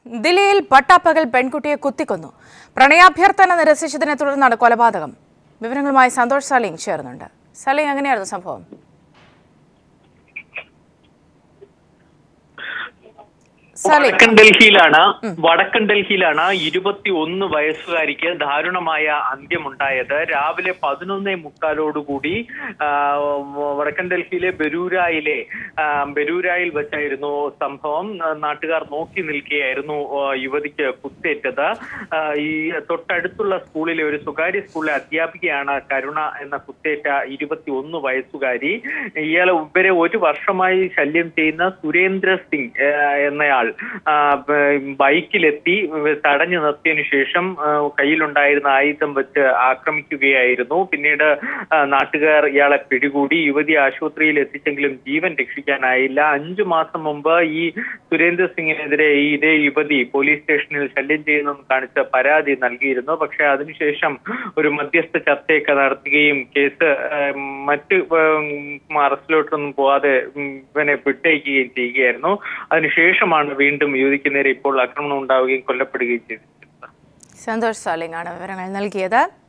ദില്ലിയിൽ പട്ടാപ്പകൽ പെൺകുട്ടിയെ കുത്തിക്കൊന്നു പ്രണയാഭ്യർത്ഥന നിരസിച്ചതിനെ തുടർന്നാണ് കൊലപാതകം വിവരങ്ങളുമായി സന്തോഷ് സലീം ചേർന്നുണ്ട് സലീം എങ്ങനെയായിരുന്നു സംഭവം സലീം വടക്കൻ ഡൽഹിയിലാണ് വടക്കൻ ഡൽഹിയിലാണ് ഇരുപത്തി ഒന്ന് വയസ്സുകാരിക്ക് ദാരുണമായ അന്ത്യമുണ്ടായത് രാവിലെ പതിനൊന്നേ മുക്കാലോടുകൂടി ആ, വടക്കൻ ഡൽഹിയിലെ ബരൂരായിലെ ആ, ബരൂരായിൽ വെച്ചായിരുന്നു സംഭവം ആ, നാട്ടുകാർ നോക്കി നിൽക്കുകയായിരുന്നു ആ, യുവതിക്ക് കുത്തേറ്റത് ആ, ഈ തൊട്ടടുത്തുള്ള സ്കൂളിലെ ഒരു സ്വകാര്യ സ്കൂളിലെ അധ്യാപികയാണ് കരുണ എന്ന കുത്തേറ്റ ഇരുപത്തി ഒന്ന് വയസ്സുകാരി ഇയാളെ ഇവരെ ഒരു വർഷമായി ശല്യം ചെയ്യുന്ന സുരേന്ദ്ര സിംഗ് ആ, എന്നയാൾ ആ, ബ- ബൈക്കിലെത്തി തടഞ്ഞു നിർത്തിയതിനു ശേഷം ആ, കയ്യിലുണ്ടായിരുന്ന ആയുധം വെച്ച് ആക്രമിക്കുകയായിരുന്നു പിന്നീട് ആ, നാട്ടുകാർ ഇയാളെ പിടികൂടി യുവതി ആശുപത്രിയിൽ എത്തിച്ചെങ്കിലും ജീവൻ രക്ഷിക്കാനായില്ല അഞ്ചു മാസം മുമ്പ് ഈ സുരേന്ദ്ര സിംഗിനെതിരെ ഈ ഇതേ യുവതി പോലീസ് സ്റ്റേഷനിൽ ശല്യം ചെയ്യുന്നെന്ന് കാണിച്ച പരാതി നൽകിയിരുന്നു പക്ഷെ അതിനുശേഷം ഒരു മധ്യസ്ഥ ചർച്ചയൊക്കെ നടത്തുകയും കേസ് ആ, മറ്റ് ഉം, അറസ്റ്റിലോട്ടൊന്നും പോവാതെ ഉം, ഇവനെ വിട്ടയക്കുകയും ചെയ്യുകയായിരുന്നു അതിനുശേഷമാണ് വീണ്ടും യുവതിക്ക് നേരെ ഇപ്പോൾ ആക്രമണം ഉണ്ടാവുകയും കൊല്ലപ്പെടുകയും ചെയ്തത് സന്തോഷ് സലീം ആണ് വിവരങ്ങൾ നൽകിയത്